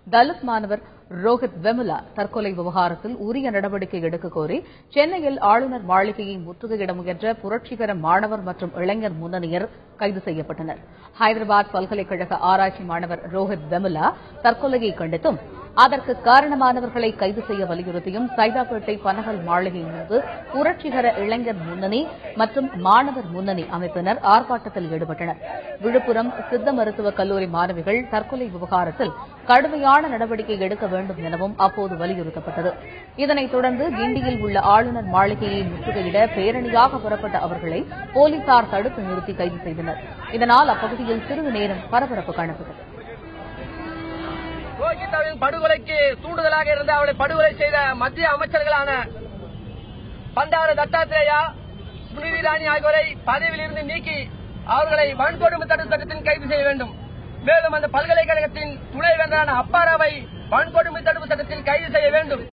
தலித் மாணவர் ரோஹித் வெமுலா தற்கொலை விவகாரத்தில் உரிய நடவடிக்கை எடுக்க கோரி சென்னையில் ஆளுநர் மாளிகையை முற்றுகையிட முயன்ற புரட்சிகர மாணவர் மற்றும் இளைஞர் முன்னணியர் கைது செய்யப்பட்டனர் ஹைதராபாத் பல்கலைக்கழக ஆராய்ச்சி மாணவர் ரோஹித் வெமுலா தற்கொலையை கண்டித்தும் அதற்கு காரணமானவர்களை கைது செய்ய வலியுறுத்தியும் சைதாப்பேட்டை பனகல் மாளிகை முன்பு புரட்சிகர இளைஞர் முன்னணி மற்றும் மாணவர் முன்னணி அமைப்பினர் ஆர்ப்பாட்டத்தில் ஈடுபட்டனர் விழுப்புரம் சித்த மருத்துவக் கல்லூரி மாணவிகள் தற்கொலை விவகாரத்தில் கடுமையான நடவடிக்கை எடுக்க வேண்டும் எனவும் அப்போது வலியுறுத்தப்பட்டது இதனைத் தொடர்ந்து கிண்டியில் உள்ள ஆளுநர் மாளிகையை முற்றுகையிட பேரணியாக புறப்பட்ட அவர்களை போலீசார் தடுத்து நிறுத்தி கைது செய்தனர் இதனால் அப்பகுதியில் சிறிது நேரம் பரபரப்பு காணப்பட்டது ரோஹிதாவின் படுகொலைக்கு தூண்டுதலாக இருந்த அவளை படுகொலை செய்த மத்திய அமைச்சர்களான பண்டார தத்தாத்திரேயா ஸ்மிருதி இரானி ஆகியோரை பதவியில் இருந்து நீக்கி அவர்களை வன்கொடுமை தடுப்பு சட்டத்தில் கைது செய்ய வேண்டும் மேலும் அந்த பல்கலைக்கழகத்தின் துணைவேந்தரான அப்பாராவை வன்கொடுமை தடுப்பு சட்டத்தில் கைது செய்ய வேண்டும்